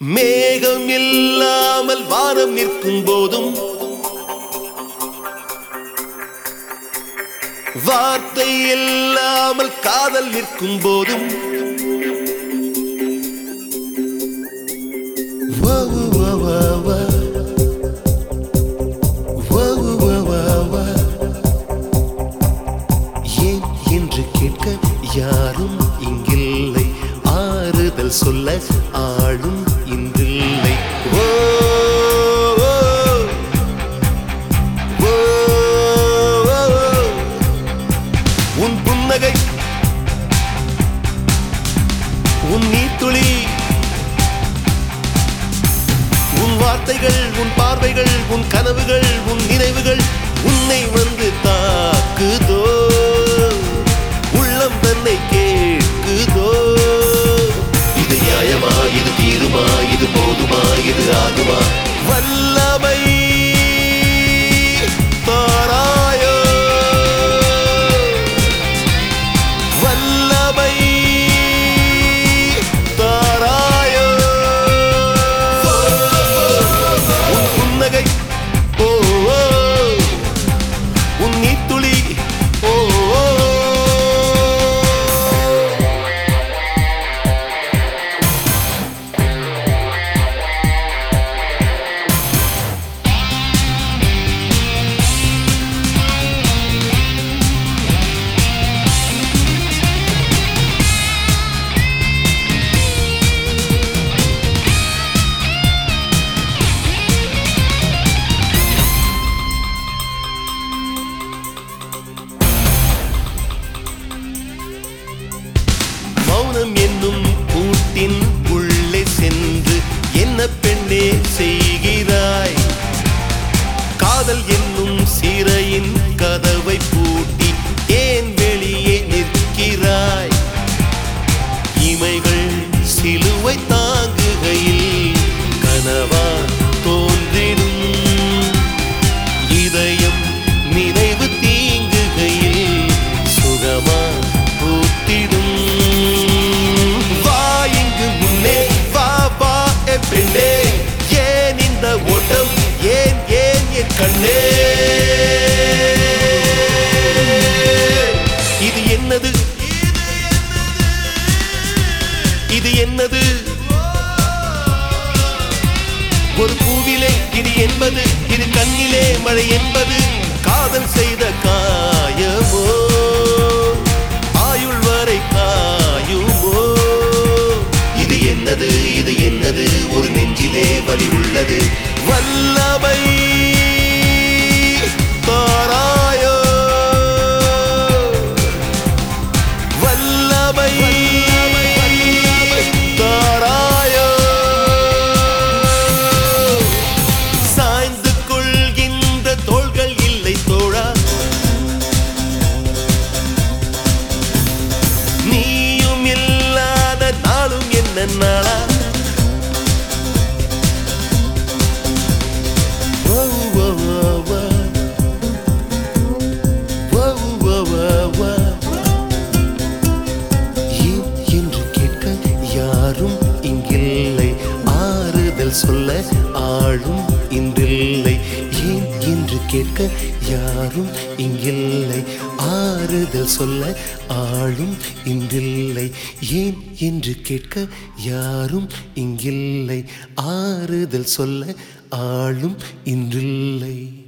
மேகம் இல்லாமல் வானம் நிற்கும் போதும் வார்த்தை இல்லாமல் காதல் நிற்கும் போதும் வா, வா, வா, வா. வா, வா, வா, வா. ஏன் என்று கேட்க யாரும் இங்கில்லை ஆறுதல் சொல்ல ஆளும் இன்றில்லை ஓ, ஓ, ஓ, ஓ, ஓ. உன் புன்னகை உன் நீத்துளி உன் வார்த்தைகள் உன் பார்வைகள் உன் கனவுகள் உன் நினைவுகள் உன்னை வந்து தாக்குதோ உள்ளம் தன்னை கேட்குதோ இது நியாயமா இது தீருமா இது போதுமா இது ஆகுமா வல்லமை தாராயோ வல்லமை தாராயோ உன் புன்னகை ஓ ஓ. உன் நீத்துளி ஓ ஓ. மௌனம் என்னும் கூட்டின் உள்ளே சென்று என்ன பெண்ணே செய்கிறாய் காதல் என்னும் சிறையின் கதவை பூட்டி ஏன் வெளியே நிற்கிறாய் இமைகள் சிலுவை தாங்குகையில் கனவா தோன்றிடும் இதயம் நினைவு தீங்குகையில் சுகமா பூத்திடும் வா இங்கு முன்னே வா வா எ பெண்ணே ஏன் இந்த ஓட்டம் ஏன் ஏன் என் கண்ணே இது என்னது இது என்னது ஒரு பூவிலே இது என்பது இது கண்ணிலே மழை என்பது காதல் செய்த காயமோ ஆயுள் வரை காயுமோ இது என்னது இது என்னது ஒரு நெஞ்சிலே வலி உள்ளது வல்லமை தாராயோ வல்லமை தாராயோ சாய்ந்து கொள்கின்ற தோள்கள் இல்லை தோழா நீயும் இல்லாத நாளும் என்ன நாளா ஓ, ஓ, ஓ, ஓ. ஓ, ஓ, ஓ, ஓ. ஏன் என்று கேட்க யாரும் இங்கில்லை ஆறுதல் சொல்ல ஆளும் இன்றில்லை ஏன் என்று கேட்க யாரும் இங்கில்லை ஆறுதல் சொல்ல ஆளும் இன்றில்லை ஏன் என்று கேட்க யாரும் இங்கில்லை ஆறுதல் சொல்ல ஆளும் இன்றில்லை